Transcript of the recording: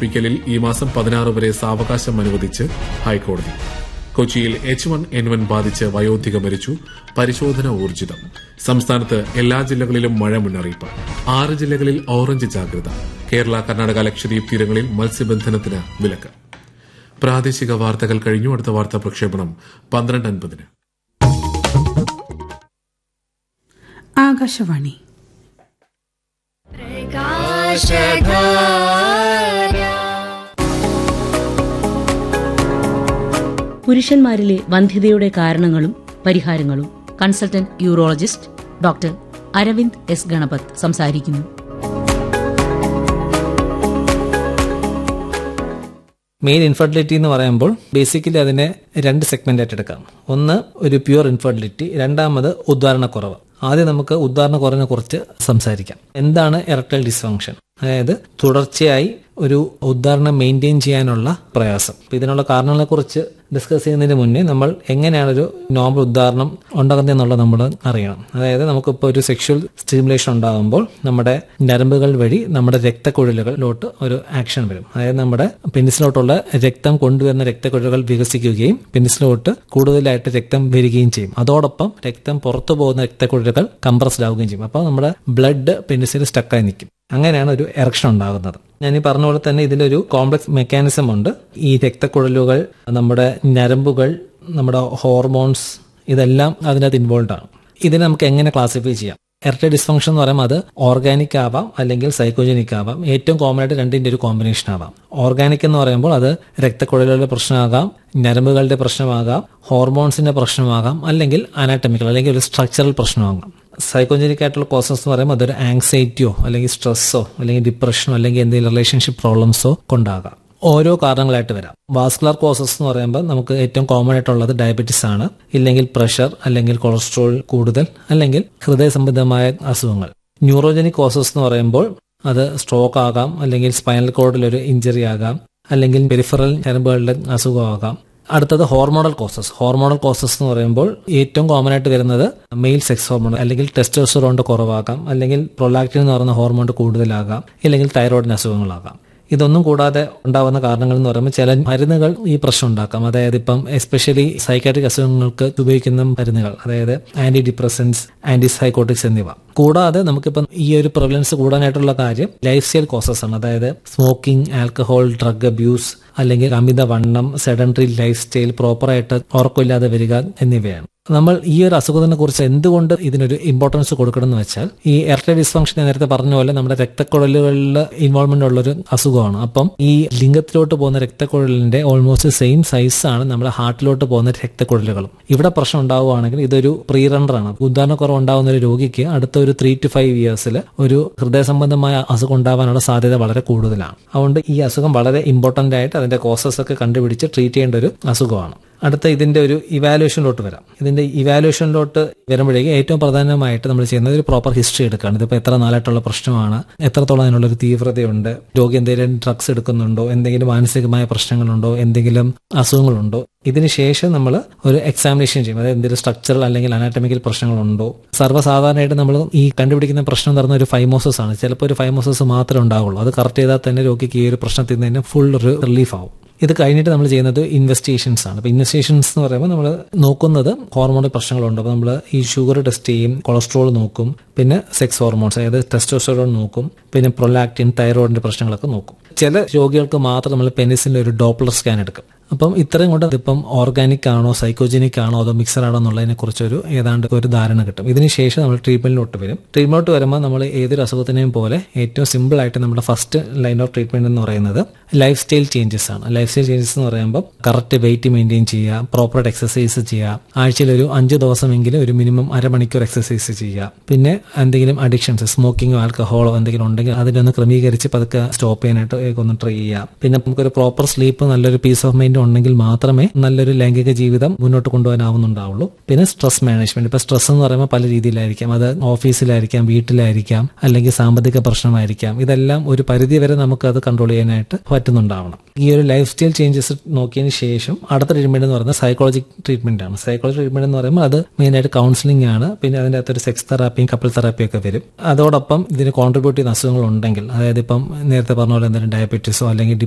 അവതരിപ്പിക്കലിൽ ഈ മാസം പതിനാറ് വരെ സാവകാശം അനുവദിച്ച് ഹൈക്കോടതി കൊച്ചിയിൽ എച്ച് വൺ എൻ വൺ ബാധിച്ച് വയോധിക മരിച്ചു പരിശോധന ഊർജിതം സംസ്ഥാനത്ത് എല്ലാ ജില്ലകളിലും മഴ മുന്നറിയിപ്പ് ആറ് ജില്ലകളിൽ ഓറഞ്ച് ജാഗ്രത കേരള കർണാടക ലക്ഷദ്വീപ് തീരങ്ങളിൽ മത്സ്യബന്ധനത്തിന് വിലക്ക് പ്രാദേശിക വാർത്തകൾ കഴിഞ്ഞു അടുത്ത വാർത്താ പ്രക്ഷേപണം പന്ത്രണ്ട് അൻപതിന് ആകാശവാണി പുരുഷന്മാരിലെ വന്ധ്യതയുടെ കാരണങ്ങളും പരിഹാരങ്ങളും consultant urologist doctor Aravind S Ganapath സംസാരിക്കുന്നു മെയിൻ ഇൻഫെർട്ടിലിറ്റി എന്ന് പറയുമ്പോൾ ബേസിക്കലി അതിനെ രണ്ട് സെഗ്മെന്റ് ആയിട്ട് എടുക്കാം ഒന്ന് ഒരു പ്യുവർ ഇൻഫെർട്ടിലിറ്റി രണ്ടാമത് ഉദ്ധാരണക്കുറവ് ആദ്യം നമുക്ക് ഉദ്ധാരണക്കുറവിനെ കുറിച്ച് സംസാരിക്കാം എന്താണ് എറക്ടൈൽ ഡിസ്ഫങ്ഷൻ അതായത് തുടർച്ചയായി ഒരു ഉദ്ധാരണം മെയിൻറ്റെയിൻ ചെയ്യാനുള്ള പ്രയാസം അപ്പൊ ഇതിനുള്ള കാരണങ്ങളെ കുറിച്ച് ഡിസ്കസ് ചെയ്യുന്നതിന് മുന്നേ നമ്മൾ എങ്ങനെയാണ് ഒരു നോർമൽ ഉദ്ധാരണം ഉണ്ടാകുന്നത് എന്നുള്ളത് നമ്മൾ അറിയണം അതായത് നമുക്കിപ്പോൾ ഒരു സെക്ഷൽ സ്റ്റിമുലേഷൻ ഉണ്ടാകുമ്പോൾ നമ്മുടെ ഞരമ്പുകൾ വഴി നമ്മുടെ രക്തക്കുഴലുകളിലോട്ട് ഒരു ആക്ഷൻ വരും അതായത് നമ്മുടെ പെനിസിലോട്ടുള്ള രക്തം കൊണ്ടുവരുന്ന രക്തക്കുഴലുകൾ വികസിക്കുകയും പെനിസിലോട്ട് കൂടുതലായിട്ട് രക്തം വരികയും ചെയ്യും അതോടൊപ്പം രക്തം പുറത്തു പോകുന്ന രക്തക്കുഴലുകൾ കംപ്രസ്ഡ് ആവുകയും ചെയ്യും അപ്പോൾ നമ്മുടെ ബ്ലഡ് പെനിസിൽ സ്റ്റക്കായി നിൽക്കും അങ്ങനെയാണ് ഒരു എറക്ഷൻ ഉണ്ടാകുന്നത് ഞാൻ ഈ പറഞ്ഞ പോലെ തന്നെ ഇതിലൊരു കോംപ്ലക്സ് മെക്കാനിസം ഉണ്ട് ഈ രക്തക്കുഴലുകൾ നമ്മുടെ ഞരമ്പുകൾ നമ്മുടെ ഹോർമോൺസ് ഇതെല്ലാം അതിനകത്ത് ഇൻവോൾവ് ആണ് ഇതിനെ നമുക്ക് എങ്ങനെ ക്ലാസിഫൈ ചെയ്യാം എർട്ട ഡിസ്ഫങ്ഷൻ എന്ന് പറയുമ്പോൾ അത് ഓർഗാനിക് ആവാം അല്ലെങ്കിൽ സൈക്കോജനിക് ആവാം ഏറ്റവും കോമൺ ആയിട്ട് രണ്ടിന്റെ ഒരു കോമ്പിനേഷൻ ആവാം ഓർഗാനിക് എന്ന് പറയുമ്പോൾ അത് രക്തക്കുഴലുകളുടെ പ്രശ്നമാകാം ഞരമ്പുകളുടെ പ്രശ്നമാകാം ഹോർമോൺസിന്റെ പ്രശ്നമാകാം അല്ലെങ്കിൽ അനാറ്റമിക്കൽ അല്ലെങ്കിൽ ഒരു സ്ട്രക്ചറൽ പ്രശ്നമാകാം സൈക്കോജനിക് ആയിട്ടുള്ള കോസസ് എന്ന് പറയുമ്പോൾ അതൊരു ആങ്സൈറ്റിയോ അല്ലെങ്കിൽ സ്ട്രെസ്സോ അല്ലെങ്കിൽ ഡിപ്രഷനോ അല്ലെങ്കിൽ എന്തെങ്കിലും റിലേഷൻഷിപ്പ് പ്രോബ്ലംസോ കൊണ്ടാകാം ഓരോ കാരണങ്ങളായിട്ട് വരാം വാസ്കുലർ കോസസ് എന്ന് പറയുമ്പോൾ നമുക്ക് ഏറ്റവും കോമൺ ആയിട്ടുള്ളത് ഡയബറ്റീസ് ആണ് ഇല്ലെങ്കിൽ പ്രഷർ അല്ലെങ്കിൽ കൊളസ്ട്രോൾ കൂടുതൽ അല്ലെങ്കിൽ ഹൃദയ സംബന്ധമായ അസുഖങ്ങൾ ന്യൂറോജനിക് കോസസ് എന്ന് പറയുമ്പോൾ അത് സ്ട്രോക്ക് ആകാം അല്ലെങ്കിൽ സ്പൈനൽ കോഡിൽ ഒരു ഇഞ്ചറി ആകാം അല്ലെങ്കിൽ പെരിഫറൽ ഞരമ്പുകളുടെ അസുഖമാകാം അടുത്തത് ഹോർമോണൽ കോസസ് ഹോർമോണൽ കോസസ് എന്ന് പറയുമ്പോൾ ഏറ്റവും കോമൺ ആയിട്ട് വരുന്നത് മെയിൽ സെക്സ് ഹോർമോൺ അല്ലെങ്കിൽ ടെസ്റ്റോസ്റ്ററോണിന്റെ കുറവാകാം അല്ലെങ്കിൽ പ്രൊലാക്റ്റിൻ എന്ന് പറയുന്ന ഹോർമോൺ കൂടുതലാകാം അല്ലെങ്കിൽ തൈറോയിഡിന് അസുഖങ്ങളാകാം ഇതൊന്നും കൂടാതെ ഉണ്ടാവുന്ന കാരണങ്ങൾ എന്ന് പറയുമ്പോൾ ചില മരുന്നുകൾ ഈ പ്രശ്നം ഉണ്ടാക്കാം അതായത് ഇപ്പം എസ്പെഷ്യലി സൈക്കാട്രിക് അസുഖങ്ങൾക്ക് ഉപയോഗിക്കുന്ന മരുന്നുകൾ അതായത് ആന്റി ഡിപ്രസൻസ് ആന്റി സൈക്കോട്ടിക്സ് എന്നിവ കൂടാതെ നമുക്കിപ്പം ഈ ഒരു പ്രിവലൻസ് കൂടാനായിട്ടുള്ള കാര്യം ലൈഫ് സ്റ്റൈൽ കോസസ് ആണ് അതായത് സ്മോക്കിംഗ് ആൽക്കഹോൾ ഡ്രഗ് അബ്യൂസ് അല്ലെങ്കിൽ അമിതവണ്ണം സെഡൻറ്ററി ലൈഫ് സ്റ്റൈൽ പ്രോപ്പറായിട്ട് ഉറക്കമില്ലാതെ വരിക എന്നിവയാണ് നമ്മൾ ഈ ഒരു അസുഖത്തിനെ കുറിച്ച് എന്തുകൊണ്ട് ഇതിനൊരു ഇമ്പോർട്ടൻസ് കൊടുക്കണം എന്ന് വെച്ചാൽ ഈ എർട്ട ഡിസ്ഫങ്ഷൻ നേരത്തെ പറഞ്ഞ പോലെ നമ്മുടെ രക്തക്കുഴലുകളിൽ ഇൻവോൾവ്മെന്റ് ഉള്ള ഒരു അസുഖമാണ് അപ്പം ഈ ലിംഗത്തിലോട്ട് പോകുന്ന രക്തക്കുഴലിന്റെ ഓൾമോസ്റ്റ് സെയിം സൈസ് ആണ് നമ്മുടെ ഹാർട്ടിലോട്ട് പോകുന്ന രക്തക്കുഴലുകളും ഇവിടെ പ്രശ്നം ഉണ്ടാവുകയാണെങ്കിൽ ഇതൊരു പ്രീ റണ്ണറാണ് ഉദാഹരണക്കുറവ് ഉണ്ടാവുന്ന ഒരു രോഗിക്ക് അടുത്ത ഒരു ത്രീ ടു ഫൈവ് ഇയേഴ്സിൽ ഒരു ഹൃദയ സംബന്ധമായ അസുഖം ഉണ്ടാവാനുള്ള സാധ്യത വളരെ കൂടുതലാണ് അതുകൊണ്ട് ഈ അസുഖം വളരെ ഇമ്പോർട്ടന്റ് ആയിട്ട് അതിന്റെ കോസസ് ഒക്കെ കണ്ടുപിടിച്ച് ട്രീറ്റ് ചെയ്യേണ്ട ഒരു അസുഖമാണ് അടുത്ത ഇതിന്റെ ഒരു ഇവാലുവേഷനിലോട്ട് വരാം ഇതിന്റെ ഇവാലുവേഷനിലോട്ട് വരുമ്പോഴേക്കും ഏറ്റവും പ്രധാനമായിട്ട് നമ്മൾ ചെയ്യുന്നത് ഒരു പ്രോപ്പർ ഹിസ്റ്ററി എടുക്കുകയാണ് ഇതിപ്പോൾ എത്ര നാളായിട്ടുള്ള പ്രശ്നമാണ് എത്രത്തോളം അതിനുള്ള ഒരു തീവ്രതയുണ്ട് രോഗി എന്തെങ്കിലും ഡ്രഗ്സ് എടുക്കുന്നുണ്ടോ എന്തെങ്കിലും മാനസികമായ പ്രശ്നങ്ങളുണ്ടോ എന്തെങ്കിലും അസുഖങ്ങളുണ്ടോ ഇതിന് ശേഷം നമ്മൾ ഒരു എക്സാമിനേഷൻ ചെയ്യും അതായത് എന്തെങ്കിലും സ്ട്രക്ചറൽ അല്ലെങ്കിൽ അനാറ്റമിക്കൽ പ്രശ്നങ്ങളുണ്ടോ സർവ്വസാധാരണയായിട്ട് നമ്മൾ ഈ കണ്ടുപിടിക്കുന്ന പ്രശ്നം എന്ന് പറഞ്ഞ ഒരു ഫൈമോസസ് ആണ് ചിലപ്പോൾ ഒരു ഫൈമോസസ് മാത്രമേ ഉണ്ടാവുള്ളൂ അത് കറക്റ്റ് ചെയ്താൽ തന്നെ രോഗിക്ക് ഈ ഒരു പ്രശ്നത്തിൽ നിന്ന് തന്നെ ഫുൾ റിലീഫ് ആവും ഇത് കഴിഞ്ഞിട്ട് നമ്മൾ ചെയ്യുന്നത് ഇൻവെസ്റ്റിഗേഷൻസ് ആണ് അപ്പോൾ ഇൻവെസ്റ്റിഗേഷൻസ് എന്ന് പറയുമ്പോൾ നമ്മൾ നോക്കുന്നത് ഹോർമോണൽ പ്രശ്നങ്ങളുണ്ട് അപ്പോൾ നമ്മൾ ഈ ഷുഗർ ടെസ്റ്റ് ചെയ്യും കൊളസ്ട്രോൾ നോക്കും പിന്നെ സെക്സ് ഹോർമോൺസ് അതായത് ടെസ്റ്റോസ്റ്ററോൺ നോക്കും പിന്നെ പ്രൊലാക്റ്റിൻ തൈറോയിഡിന്റെ പ്രശ്നങ്ങളൊക്കെ നോക്കും ചില രോഗികൾക്ക് മാത്രം നമ്മൾ പെനിസിന്റെ ഒരു ഡോപ്ലർ സ്കാൻ എടുക്കും അപ്പം ഇത്രയും കൊണ്ട് ഇതിപ്പം ഓർഗാനിക് ആണോ സൈക്കോജനിക് ആണോ അതോ മിക്സർ ആണോ എന്നുള്ളതിനെ കുറിച്ച് ഒരു ഏതാണ്ട് ഒരു ധാരണ കിട്ടും ഇതിന് ശേഷം നമ്മൾ ട്രീറ്റ്മെന്റിലോട്ട് വരും ട്രീറ്റ്മെന്റ് വരുമ്പോൾ നമ്മൾ ഏതൊരു അസുഖത്തിനെയും പോലെ ഏറ്റവും സിമ്പിൾ ആയിട്ട് നമ്മുടെ ഫസ്റ്റ് ലൈൻ ഓഫ് ട്രീറ്റ്മെന്റ് എന്ന് പറയുന്നത് ലൈഫ് സ്റ്റൈൽ ചേഞ്ചസ് ആണ് ലൈഫ് സ്റ്റൈൽ ചേഞ്ചസ് എന്ന് പറയുമ്പോൾ കറക്റ്റ് വെയിറ്റ് മെയിൻറ്റെയിൻ ചെയ്യുക പ്രോപ്പറായിട്ട് എക്സസൈസ് ചെയ്യുക ആഴ്ചയിൽ ഒരു അഞ്ച് ദിവസമെങ്കിലും ഒരു മിനിമം അരമണിക്കൂർ എക്സസൈസ് ചെയ്യുക പിന്നെ എന്തെങ്കിലും അഡിക്ഷൻസ് സ്മോക്കിങ്ങോ ആൽക്കഹോളോ എന്തെങ്കിലും ഉണ്ടെങ്കിൽ അതിനൊന്ന് ക്രമീകരിച്ച് പതുക്കെ സ്റ്റോപ്പ് ചെയ്യാനായിട്ട് ഒന്ന് ട്രൈ ചെയ്യുക പിന്നെ നമുക്കൊരു പ്രോപ്പർ സ്ലീപ്പ് നല്ലൊരു പീസ് ഓഫ് മൈൻഡ് ഉണ്ടെങ്കിൽ മാത്രമേ നല്ലൊരു ലൈംഗിക ജീവിതം മുന്നോട്ട് കൊണ്ടുപോകാനാവുന്നുണ്ടാവുള്ളൂ പിന്നെ സ്ട്രെസ് മാനേജ്മെന്റ് ഇപ്പൊ സ്ട്രെസ് എന്ന് പറയുമ്പോൾ പല രീതിയിലായിരിക്കാം അത് ഓഫീസിലായിരിക്കാം വീട്ടിലായിരിക്കാം അല്ലെങ്കിൽ സാമ്പത്തിക പ്രശ്നമായിരിക്കാം ഇതെല്ലാം ഒരു പരിധി വരെ നമുക്ക് അത് കൺട്രോൾ ചെയ്യാനായിട്ട് പറ്റുന്നുണ്ടാവണം ഈ ഒരു ലൈഫ് സ്റ്റൈൽ ചേഞ്ചസ് നോക്കിയതിന് ശേഷം അടുത്ത ട്രീറ്റ്മെന്റ് എന്ന് പറയുന്നത് സൈക്കോളജി ട്രീറ്റ്മെന്റ് ആണ് സൈക്കോളജി ട്രീറ്റ്മെന്റ് എന്ന് പറയുമ്പോൾ അത് മെയിൻ ആയിട്ട് കൗൺസിലിംഗ് ആണ് പിന്നെ അതിന്റെ അകത്തൊരു സെക്സ് തെറാപ്പിയും കപ്പിൾ തെറാപ്പിയും ഒക്കെ വരും അതോടൊപ്പം ഇതിന് കോൺട്രിബ്യൂട്ട് ചെയ്യുന്ന അസുഖങ്ങൾ ഉണ്ടെങ്കിൽ അതായത് ഇപ്പം നേരത്തെ പറഞ്ഞ പോലെ എന്തെങ്കിലും ഡയബറ്റീസോ അല്ലെങ്കിൽ